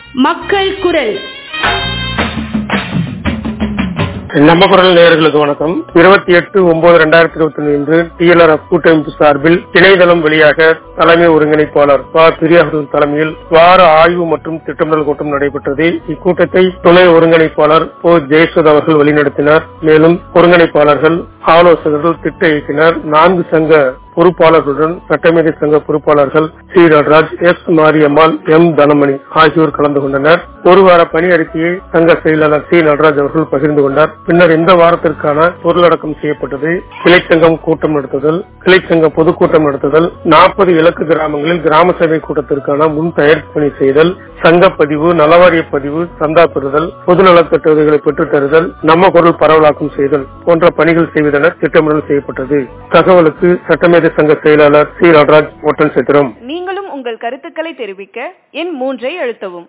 மக்கள் குரல் நம்ம குரல் நேயர்களுக்கு வணக்கம் இருபத்தி எட்டு ஒன்பது ரெண்டாயிரத்தி இருபத்தி ஒன்று இன்று டிஎல்ஆர்எஃப் கூட்டமைப்பு சார்பில் இணையதளம் வழியாக தலைமை ஒருங்கிணைப்பாளர் ப பிரியாஹர் தலைமையில் வார ஆய்வு மற்றும் திட்டமிடல் கூட்டம் நடைபெற்றது இக்கூட்டத்தை துணை ஒருங்கிணைப்பாளர் ஓ ஜெயசுத் அவர்கள் வழிநடத்தினார் மேலும் ஒருங்கிணைப்பாளர்கள் ஆலோசகர்கள் திட்ட இயக்குனர் நான்கு சங்க பொறுப்பாளர்களுடன் சட்டமேதை சங்க பொறுப்பாளர்கள் C Nataraj S Mariammal M Thanamani ஆகியோர் கலந்து கொண்டனர் ஒரு வார பணி அறிக்கையை சங்க செயலாளர் சி நடராஜ் அவர்கள் பகிர்ந்து கொண்டார் பின்னர் இந்த வாரத்திற்கான பொருளடக்கம் செய்யப்பட்டது கிளைச்சங்கம் கூட்டம் நடத்துதல் கிளைச்சங்க பொதுக்கூட்டம் நடத்துதல் நாற்பது இலக்கு கிராமங்களில் கிராம சபை கூட்டத்திற்கான முன் தயாரிப்பு பணி செய்தல் சங்க பதிவு நலவாரிய பதிவு சந்தா பெறுதல் பொதுநலத்திட்ட உதவிகளை பெற்றுத் தருதல் நம்ம குரல் பரவலாக்கம் செய்தல் போன்ற பணிகள் செய்வதென திட்டமிடல் செய்யப்பட்டது தகவலுக்கு சட்டமேதை சங்க செயலாளர் சி நடராஜ் ஒட்டன் சித்திரம் நீங்களும் உங்கள் கருத்துக்களை தெரிவிக்க எண் மூன்றை அழுத்தவும்